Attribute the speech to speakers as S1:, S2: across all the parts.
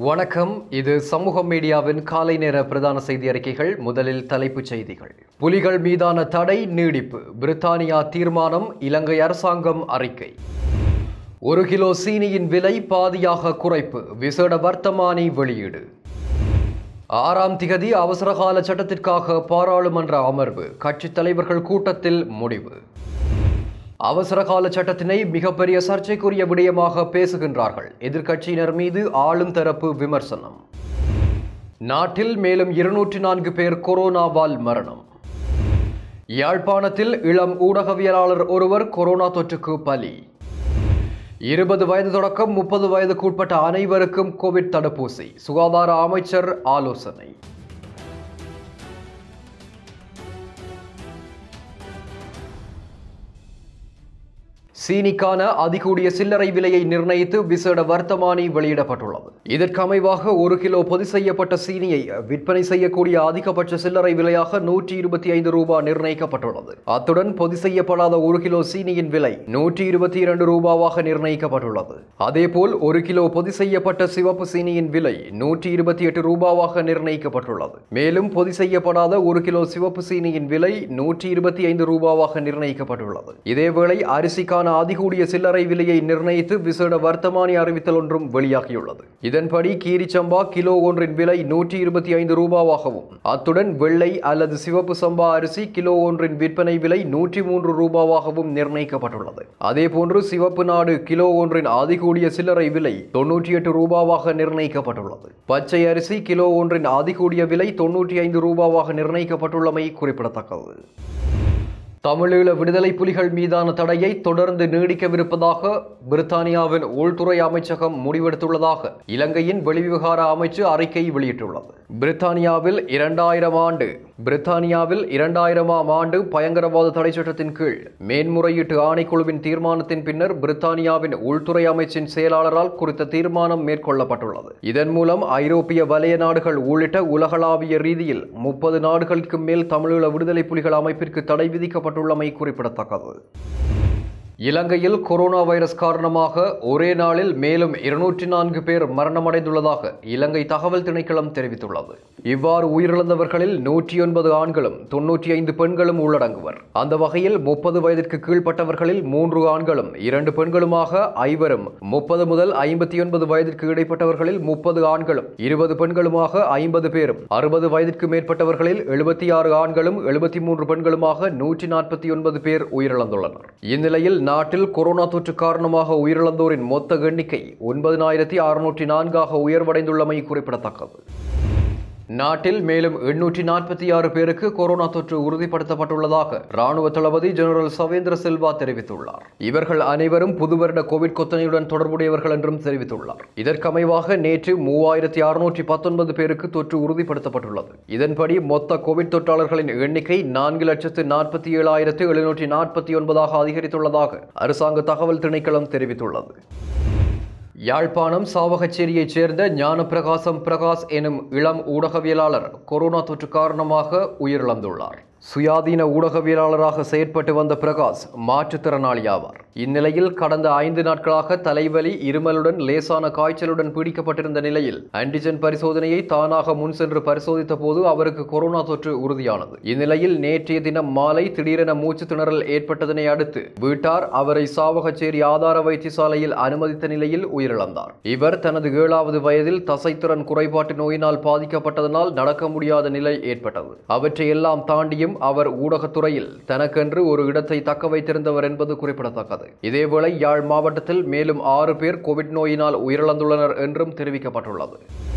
S1: வணக்கம் இது சமூக மீடியாவின் காலை நேர பிரதான செய்தி அறிக்கைகள் முதலில் தலைப்புச் செய்திகள் புலிகள் மீதான தடை நீடிப்பு பிரித்தானியா தீர்மானம் இலங்கை அரசாங்கம் அறிக்கை ஒரு கிலோ சீனியின் விலை பாதியாக குறைப்பு விசேட வர்த்தமானி வெளியீடு ஆறாம் திகதி அவசரகால சட்டத்திற்காக பாராளுமன்ற அமர்வு கட்சித் தலைவர்கள் கூட்டத்தில் முடிவு அவசரகால சட்டத்தினை மிகப்பெரிய சர்ச்சைக்குரிய விடயமாக பேசுகின்றார்கள் எதிர்க்கட்சியினர் மீது ஆளும் தரப்பு விமர்சனம் நாட்டில் மேலும் இருநூற்றி நான்கு பேர் கொரோனாவால் மரணம் யாழ்ப்பாணத்தில் இளம் ஊடகவியலாளர் ஒருவர் கொரோனா தொற்றுக்கு பலி இருபது வயது தொடக்கம் முப்பது வயதுக்குட்பட்ட அனைவருக்கும் கோவிட் தடுப்பூசி சுகாதார அமைச்சர் ஆலோசனை சீனிக்கான அதிகூடிய சில்லறை விலையை நிர்ணயித்து விசேட வர்த்தமானி வெளியிடப்பட்டுள்ளது இதற்கு அமைவாக ஒரு கிலோ பொதி செய்யப்பட்ட சீனியை விற்பனை செய்யக்கூடிய அதிகபட்ச சில்லறை விலையாக நூற்றி இருபத்தி ஐந்து ரூபாய் நிர்ணயிக்கப்பட்டுள்ளது அத்துடன் பொதி செய்யப்படாத ஒரு கிலோ சீனியின் விலை நூற்றி இருபத்தி இரண்டு ரூபாவாக நிர்ணயிக்கப்பட்டுள்ளது அதேபோல் ஒரு கிலோ பொதி செய்யப்பட்ட சிவப்பு சீனியின் விலை நூற்றி இருபத்தி எட்டு ரூபாவாக நிர்ணயிக்கப்பட்டுள்ளது மேலும் பொதி செய்யப்படாத ஒரு கிலோ சிவப்பு சீனியின் விலை நூற்றி இருபத்தி ஐந்து ரூபாவாக நிர்ணயிக்கப்பட்டுள்ளது இதேவேளை அரிசிக்கான அதிகூடிய சில்லறை விலையை நிர்ணயித்து விசேட வர்த்தமானி அறிவித்தல் ஒன்றும் வெளியாகியுள்ளது இதன்படி கீரிச்சம்பா கிலோ ஒன்றின் விலை நூற்றி இருபத்தி ஐந்து ரூபாவாகவும் அத்துடன் வெள்ளை அல்லது சிவப்பு சம்பா அரிசி கிலோ ஒன்றின் விற்பனை விலை நூற்றி மூன்று ரூபாவாகவும் நிர்ணயிக்கப்பட்டுள்ளது அதேபோன்று சிவப்பு நாடு கிலோ ஒன்றின் அதிகூடிய சில்லறை விலை தொன்னூற்றி எட்டு ரூபாவாக நிர்ணயிக்கப்பட்டுள்ளது பச்சை அரிசி கிலோ ஒன்றின் அதிகூடிய விலை தொன்னூற்றி ஐந்து ரூபாவாக நிர்ணயிக்கப்பட்டுள்ளமை குறிப்பிடத்தக்கது தமிழீழ விடுதலை புலிகள் மீதான தடையை தொடர்ந்து நீடிக்கவிருப்பதாக பிரித்தானியாவின் உள்துறை அமைச்சகம் முடிவெடுத்துள்ளதாக இலங்கையின் வெளிவிவகார அமைச்சு அறிக்கை வெளியிட்டுள்ளது பிரித்தானியாவில் இரண்டாயிரம் ஆண்டு பிரித்தானியாவில் இரண்டாயிரமாம் ஆண்டு பயங்கரவாத தடை சட்டத்தின் கீழ் மேன்முறையீட்டு ஆணைக்குழுவின் தீர்மானத்தின் பின்னர் பிரித்தானியாவின் உள்துறை அமைச்சின் செயலாளரால் குறித்த தீர்மானம் மேற்கொள்ளப்பட்டுள்ளது இதன் மூலம் ஐரோப்பிய வலய நாடுகள் உள்ளிட்ட உலகளாவிய ரீதியில் முப்பது நாடுகளுக்கு மேல் தமிழீழ விடுதலை புலிகள் அமைப்பிற்கு தடை விதிக்கப்பட்டுள்ளமை குறிப்பிடத்தக்கது இலங்கையில் கொரோனா வைரஸ் காரணமாக ஒரே நாளில் மேலும் இருநூற்றி நான்கு பேர் மரணமடைந்துள்ளதாக இலங்கை தகவல் திணைக்களம் தெரிவித்துள்ளது இவ்வாறு உயிரிழந்தவர்களில் நூற்றி ஒன்பது ஆண்களும் தொன்னூற்றி ஐந்து பெண்களும் உள்ளடங்குவர் அந்த வகையில் முப்பது வயதிற்கு கீழ்ப்பட்டவர்களில் மூன்று ஆண்களும் இரண்டு பெண்களுமாக ஐவரும் முப்பது முதல் ஐம்பத்தி ஒன்பது வயதிற்கு இடைப்பட்டவர்களில் முப்பது ஆண்களும் இருபது பெண்களுமாக ஐம்பது பேரும் அறுபது வயதிற்கு மேற்பட்டவர்களில் எழுபத்தி ஆறு ஆண்களும் எழுபத்தி மூன்று பெண்களுமாக நூற்றி நாற்பத்தி ஒன்பது பேர் உயிரிழந்துள்ளனர் இந்நிலையில் நாட்டில் கொரோனா தொற்று காரணமாக உயிரிழந்தோரின் மொத்த எண்ணிக்கை ஒன்பதினாயிரத்தி அறுநூற்றி நான்காக உயர்வடைந்துள்ளமை குறிப்பிடத்தக்கது நாட்டில் மேலும் எண்ணூற்றி நாற்பத்தி ஆறு பேருக்கு கொரோனா தொற்று உறுதிப்படுத்தப்பட்டுள்ளதாக ராணுவ தளபதி ஜெனரல் சவேந்திர சில்வா தெரிவித்துள்ளார் இவர்கள் அனைவரும் புதுவருட கோவிட் கொத்தனையுடன் தொடர்புடையவர்கள் என்றும் தெரிவித்துள்ளார் இதற்கமைவாக நேற்று மூவாயிரத்தி அறுநூற்றி பத்தொன்பது பேருக்கு தொற்று உறுதிப்படுத்தப்பட்டுள்ளது இதன்படி மொத்த கோவிட் தொற்றாளர்களின் எண்ணிக்கை நான்கு லட்சத்து நாற்பத்தி ஏழாயிரத்து எழுநூற்றி நாற்பத்தி ஒன்பதாக அதிகரித்துள்ளதாக அரசாங்க தகவல் திணைக்களம் தெரிவித்துள்ளது யாழ்ப்பாணம் சாவகச்சேரியைச் சேர்ந்த ஞானப்பிரகாசம் பிரகாஷ் எனும் இளம் ஊடகவியலாளர் கொரோனா தொற்று காரணமாக உயிரிழந்துள்ளார் சுயாதீன ஊடகவியலாளராக செயற்பட்டு வந்த பிரகாஷ் மாற்றுத்திறனாளி ஆவார் இந்நிலையில் கடந்த ஐந்து நாட்களாக தலைவலி இருமலுடன் லேசான காய்ச்சலுடன் பீடிக்கப்பட்டிருந்த நிலையில் ஆன்டிஜென் பரிசோதனையை தானாக முன் சென்று பரிசோதித்த போது அவருக்கு கொரோனா தொற்று உறுதியானது இந்நிலையில் நேற்றைய தினம் மாலை திடீரென மூச்சு திணறல் ஏற்பட்டதனை அடுத்து வீட்டார் அவரை சாவகச்சேரி ஆதார வைத்தியசாலையில் அனுமதித்த நிலையில் உயிரிழந்தார் இவர் தனது ஏழாவது வயதில் தசைத்திறன் குறைபாட்டு நோயினால் பாதிக்கப்பட்டதனால் நடக்க முடியாத நிலை ஏற்பட்டது அவற்றையெல்லாம் தாண்டியும் அவர் ஊடகத்துறையில் தனக்கென்று ஒரு இடத்தை தக்க வைத்திருந்தவர் என்பது குறிப்பிடத்தக்கது இதேவேளை யாழ் மாவட்டத்தில் மேலும் ஆறு பேர் கோவிட் நோயினால் உயிரிழந்துள்ளனர் என்றும் தெரிவிக்கப்பட்டுள்ளது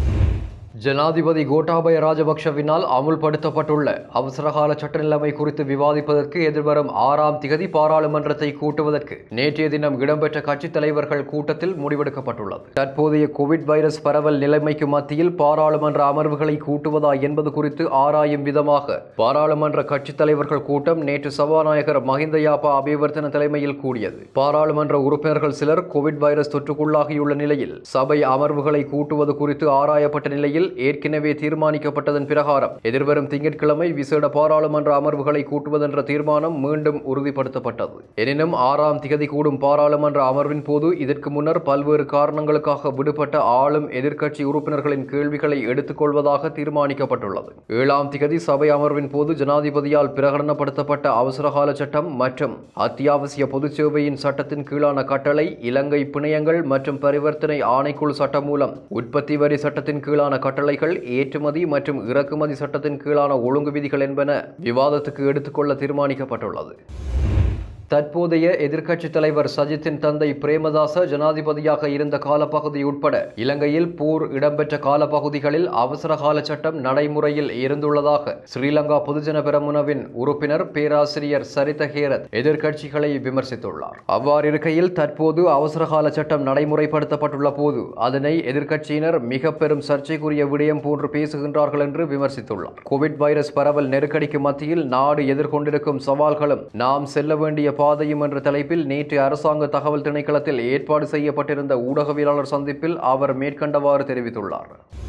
S1: ஜனாதிபதி கோட்டாபய ராஜபக்ஷவினால் அமுல்படுத்தப்பட்டுள்ள அவசரகால சட்ட நிலைமை குறித்து விவாதிப்பதற்கு எதிர்வரும் ஆறாம் திகதி பாராளுமன்றத்தை கூட்டுவதற்கு நேற்றைய தினம் இடம்பெற்ற கட்சித் தலைவர்கள் கூட்டத்தில் முடிவெடுக்கப்பட்டுள்ளது தற்போதைய கோவிட் வைரஸ் பரவல் நிலைமைக்கு மத்தியில் பாராளுமன்ற அமர்வுகளை கூட்டுவதா என்பது குறித்து ஆராயும் விதமாக பாராளுமன்ற கட்சித் தலைவர்கள் கூட்டம் நேற்று சபாநாயகர் மஹிந்த யாப்பா அபிவர்த்தன தலைமையில் கூடியது பாராளுமன்ற உறுப்பினர்கள் சிலர் கோவிட் வைரஸ் தொற்றுக்குள்ளாகியுள்ள நிலையில் சபை அமர்வுகளை கூட்டுவது குறித்து ஆராயப்பட்ட நிலையில் நிலையில் ஏற்கனவே தீர்மானிக்கப்பட்டதன் பிரகாரம் எதிர்வரும் திங்கட்கிழமை விசேட பாராளுமன்ற அமர்வுகளை கூட்டுவதென்ற தீர்மானம் மீண்டும் உறுதிப்படுத்தப்பட்டது எனினும் ஆறாம் திகதி கூடும் பாராளுமன்ற அமர்வின் போது இதற்கு முன்னர் பல்வேறு காரணங்களுக்காக விடுபட்ட ஆளும் எதிர்க்கட்சி உறுப்பினர்களின் கேள்விகளை எடுத்துக்கொள்வதாக தீர்மானிக்கப்பட்டுள்ளது ஏழாம் திகதி சபை அமர்வின் போது ஜனாதிபதியால் பிரகடனப்படுத்தப்பட்ட அவசரகால சட்டம் மற்றும் அத்தியாவசிய பொதுச் சேவையின் சட்டத்தின் கீழான கட்டளை இலங்கை பிணையங்கள் மற்றும் பரிவர்த்தனை ஆணைக்குழு சட்டம் மூலம் உற்பத்தி வரி சட்டத்தின் கீழான கட்டளைகள் ஏற்றுமதி மற்றும் இறக்குமதி சட்டத்தின் கீழான ஒழுங்கு விதிகள் என்பன விவாதத்துக்கு எடுத்துக்கொள்ள தீர்மானிக்கப்பட்டுள்ளது தற்போதைய எதிர்க்கட்சித் தலைவர் சஜித்தின் தந்தை பிரேமதாச ஜனாதிபதியாக இருந்த காலப்பகுதி உட்பட இலங்கையில் போர் இடம்பெற்ற காலப்பகுதிகளில் அவசர கால சட்டம் நடைமுறையில் இருந்துள்ளதாக ஸ்ரீலங்கா பொதுஜன பெரமுனவின் உறுப்பினர் பேராசிரியர் சரித ஹேரத் எதிர்க்கட்சிகளை விமர்சித்துள்ளார் அவ்வாறு இருக்கையில் தற்போது அவசர கால சட்டம் நடைமுறைப்படுத்தப்பட்டுள்ள போது அதனை எதிர்க்கட்சியினர் மிக பெரும் சர்ச்சைக்குரிய விடயம் போன்று பேசுகின்றார்கள் என்று விமர்சித்துள்ளார் கோவிட் வைரஸ் பரவல் நெருக்கடிக்கு மத்தியில் நாடு எதிர்கொண்டிருக்கும் சவால்களும் நாம் செல்ல வேண்டிய பாதையும் என்ற தலைப்பில் நேற்று அரசாங்க தகவல் திணைக்களத்தில் ஏற்பாடு செய்யப்பட்டிருந்த ஊடகவியலாளர் சந்திப்பில் அவர் மேற்கண்டவாறு தெரிவித்துள்ளார்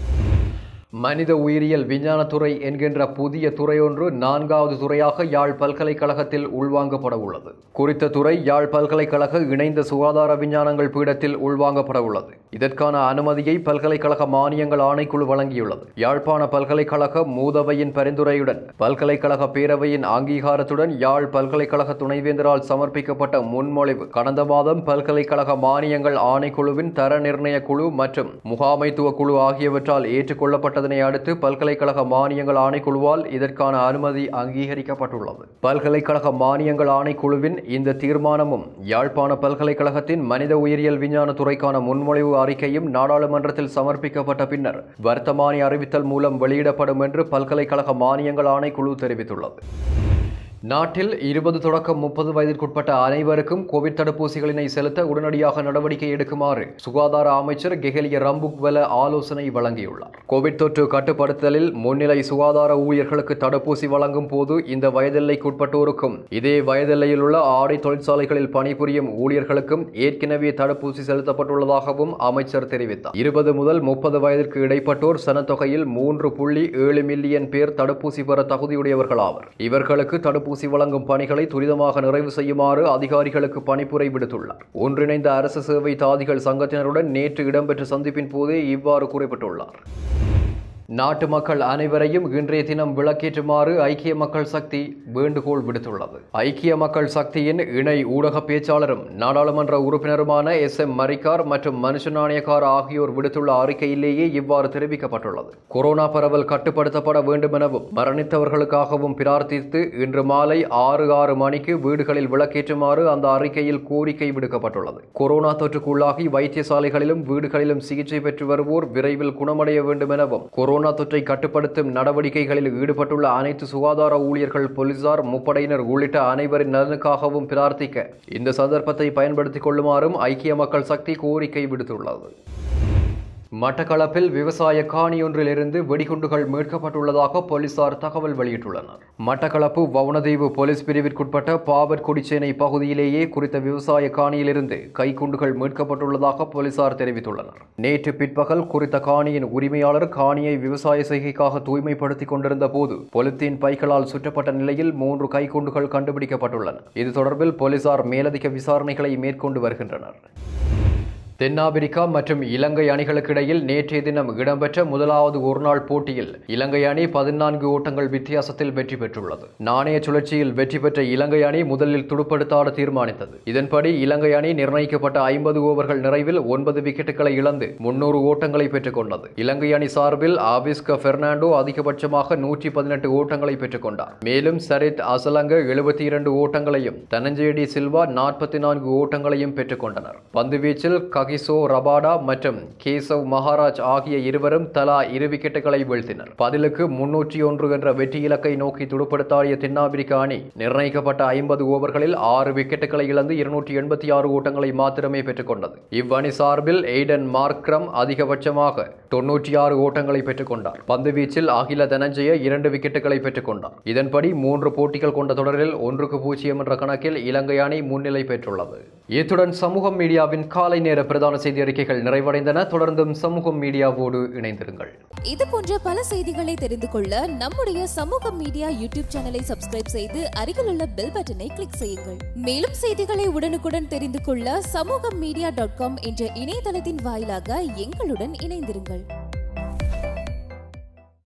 S1: மனித உயிரியல் விஞ்ஞானத்துறை என்கின்ற புதிய துறையொன்று நான்காவது துறையாக யாழ் பல்கலைக்கழகத்தில் உள்வாங்கப்பட உள்ளது குறித்த துறை யாழ் பல்கலைக்கழக இணைந்த சுகாதார விஞ்ஞானங்கள் பீடத்தில் உள்வாங்கப்பட உள்ளது இதற்கான அனுமதியை பல்கலைக்கழக மானியங்கள் ஆணைக்குழு வழங்கியுள்ளது யாழ்ப்பாண பல்கலைக்கழக மூதவையின் பரிந்துரையுடன் பல்கலைக்கழக பேரவையின் அங்கீகாரத்துடன் யாழ் பல்கலைக்கழக துணைவேந்தரால் சமர்ப்பிக்கப்பட்ட முன்மொழிவு கடந்த மாதம் பல்கலைக்கழக மானியங்கள் ஆணைக்குழுவின் தர நிர்ணய குழு மற்றும் முகாமைத்துவ குழு ஆகியவற்றால் ஏற்றுக்கொள்ளப்பட்டது அதனை அடுத்து பல்கலைக்கழக மானியங்கள் ஆணைக்குழுவால் இதற்கான அனுமதி அங்கீகரிக்கப்பட்டுள்ளது பல்கலைக்கழக மானியங்கள் ஆணைக்குழுவின் இந்த தீர்மானமும் யாழ்ப்பாண பல்கலைக்கழகத்தின் மனித உயிரியல் விஞ்ஞான துறைக்கான முன்மொழிவு அறிக்கையும் நாடாளுமன்றத்தில் சமர்ப்பிக்கப்பட்ட பின்னர் வர்த்தமானி அறிவித்தல் மூலம் வெளியிடப்படும் என்று பல்கலைக்கழக மானியங்கள் ஆணைக்குழு தெரிவித்துள்ளது நாட்டில் இருபது தொடக்கம் முப்பது வயதிற்குட்பட்ட அனைவருக்கும் கோவிட் தடுப்பூசிகளினை செலுத்த உடனடியாக நடவடிக்கை எடுக்குமாறு சுகாதார அமைச்சர் கெஹலிய ரம்புக்வெல ஆலோசனை வழங்கியுள்ளார் கோவிட் தொற்று கட்டுப்படுத்தலில் முன்னிலை சுகாதார ஊழியர்களுக்கு தடுப்பூசி வழங்கும் போது இந்த வயதெல்லைக்குட்பட்டோருக்கும் இதே வயதெல்லையில் உள்ள ஆடை தொழிற்சாலைகளில் பணிபுரியும் ஊழியர்களுக்கும் ஏற்கனவே தடுப்பூசி செலுத்தப்பட்டுள்ளதாகவும் அமைச்சர் தெரிவித்தார் இருபது முதல் முப்பது வயதிற்கு இடைப்பட்டோர் சனத்தொகையில் மூன்று புள்ளி ஏழு மில்லியன் பேர் தடுப்பூசி பெற தகுதியுடையவர்கள் ஆவர் இவர்களுக்கு தடுப்பூசி வழங்கும் பணிகளை துரிதமாக நிறைவு செய்யுமாறு அதிகாரிகளுக்கு பணிப்புரை விடுத்துள்ளார் ஒன்றிணைந்த அரசு சேவை தாதிகள் சங்கத்தினருடன் நேற்று இடம்பெற்ற சந்திப்பின் போதே இவ்வாறு குறிப்பிட்டுள்ளார் நாட்டு மக்கள் அனைவரையும் இன்றைய தினம் விளக்கேற்றுமாறு ஐக்கிய மக்கள் சக்தி வேண்டுகோள் விடுத்துள்ளது ஐக்கிய மக்கள் சக்தியின் இணை ஊடக பேச்சாளரும் நாடாளுமன்ற உறுப்பினருமான எஸ் எம் மரிக்கார் மற்றும் மனுஷ நாணயக்கார் ஆகியோர் விடுத்துள்ள அறிக்கையிலேயே இவ்வாறு தெரிவிக்கப்பட்டுள்ளது கொரோனா பரவல் கட்டுப்படுத்தப்பட வேண்டும் எனவும் மரணித்தவர்களுக்காகவும் பிரார்த்தித்து இன்று மாலை ஆறு ஆறு மணிக்கு வீடுகளில் விளக்கேற்றுமாறு அந்த அறிக்கையில் கோரிக்கை விடுக்கப்பட்டுள்ளது கொரோனா தொற்றுக்குள்ளாகி வைத்தியசாலைகளிலும் வீடுகளிலும் சிகிச்சை பெற்று வருவோர் விரைவில் குணமடைய வேண்டும் எனவும் கொரோனா தொற்றை கட்டுப்படுத்தும் நடவடிக்கைகளில் ஈடுபட்டுள்ள அனைத்து சுகாதார ஊழியர்கள் போலீசார் முப்படையினர் உள்ளிட்ட அனைவரின் நலனுக்காகவும் பிரார்த்திக்க இந்த சந்தர்ப்பத்தை பயன்படுத்திக் கொள்ளுமாறும் ஐக்கிய மக்கள் சக்தி கோரிக்கை விடுத்துள்ளது மட்டக்களப்பில் விவசாய காணியொன்றிலிருந்து வெடிகுண்டுகள் மீட்கப்பட்டுள்ளதாக போலீசார் தகவல் வெளியிட்டுள்ளனர் மட்டக்களப்பு வவுனதீவு போலீஸ் பிரிவிற்குட்பட்ட பாவற் கொடிச்சேனை பகுதியிலேயே குறித்த விவசாய காணியிலிருந்து கைக்குண்டுகள் மீட்கப்பட்டுள்ளதாக போலீசார் தெரிவித்துள்ளனர் நேற்று பிற்பகல் குறித்த காணியின் உரிமையாளர் காணியை விவசாய செய்கைக்காக தூய்மைப்படுத்திக் கொண்டிருந்த போது பொலித்தீன் பைகளால் சுற்றப்பட்ட நிலையில் மூன்று கைக்குண்டுகள் கண்டுபிடிக்கப்பட்டுள்ளன இது தொடர்பில் போலீசார் மேலதிக விசாரணைகளை மேற்கொண்டு வருகின்றனர் தென்னாப்பிரிக்கா மற்றும் இலங்கை அணிகளுக்கு இடையில் நேற்றைய தினம் இடம்பெற்ற முதலாவது ஒருநாள் போட்டியில் இலங்கை அணி பதினான்கு ஓட்டங்கள் வித்தியாசத்தில் வெற்றி பெற்றுள்ளது நாணய சுழற்சியில் வெற்றி பெற்ற இலங்கை அணி முதலில் துடுப்படுத்தாட தீர்மானித்தது இதன்படி இலங்கை அணி நிர்ணயிக்கப்பட்ட ஐம்பது ஓவர்கள் நிறைவில் ஒன்பது விக்கெட்டுகளை இழந்து முன்னூறு ஓட்டங்களை பெற்றுக் கொண்டது இலங்கை அணி சார்பில் ஆபிஸ்க பெர்னாண்டோ அதிகபட்சமாக நூற்றி பதினெட்டு ஓட்டங்களை பெற்றுக் கொண்டார் மேலும் சரித் அசலங்க எழுபத்தி இரண்டு ஓட்டங்களையும் தனஞ்சேடி சில்வா நாற்பத்தி நான்கு ஓட்டங்களையும் பெற்றுக் கொண்டனர் பந்துவீச்சில் ககிசோ ரபாடா மற்றும் கேசவ் மகாராஜ் ஆகிய இருவரும் தலா இரு விக்கெட்டுகளை வீழ்த்தினர் பதிலுக்கு முன்னூற்றி ஒன்று என்ற வெற்றி இலக்கை நோக்கி துடுப்படுத்தாடிய தென்னாப்பிரிக்க அணி நிர்ணயிக்கப்பட்ட ஐம்பது ஓவர்களில் ஆறு விக்கெட்டுகளை இழந்து இருநூற்றி எண்பத்தி ஆறு ஓட்டங்களை மாத்திரமே பெற்றுக்கொண்டது இவ்வணி சார்பில் எய்டன் மார்க்ரம் அதிகபட்சமாக தொன்னூற்றி ஆறு ஓட்டங்களை பெற்றுக்கொண்டார் பந்துவீச்சில் அகில தனஞ்சய இரண்டு விக்கெட்டுகளை பெற்றுக்கொண்டார் இதன்படி மூன்று போட்டிகள் கொண்ட தொடரில் ஒன்றுக்கு பூஜ்ஜியம் என்ற கணக்கில் இலங்கை அணி முன்னிலை பெற்றுள்ளது இத்துடன் சமூகம் மீடியாவின் காலை நேர பிரதான செய்தி அறிக்கைகள் நிறைவடைந்தன தொடர்ந்தும் சமூகம் மீடியாவோடு இணைந்திருங்கள்
S2: இது போன்ற பல செய்திகளை தெரிந்து கொள்ள நம்முடைய சமூக மீடியா யூடியூப் சேனலை சப்ஸ்கிரைப் செய்து அருகில் உள்ள பெல் பட்டனை கிளிக் செய்யுங்கள் மேலும் செய்திகளை உடனுக்குடன் தெரிந்து கொள்ள சமூக மீடியா டாட் காம் என்ற இணையதளத்தின் வாயிலாக எங்களுடன் இணைந்திருங்கள்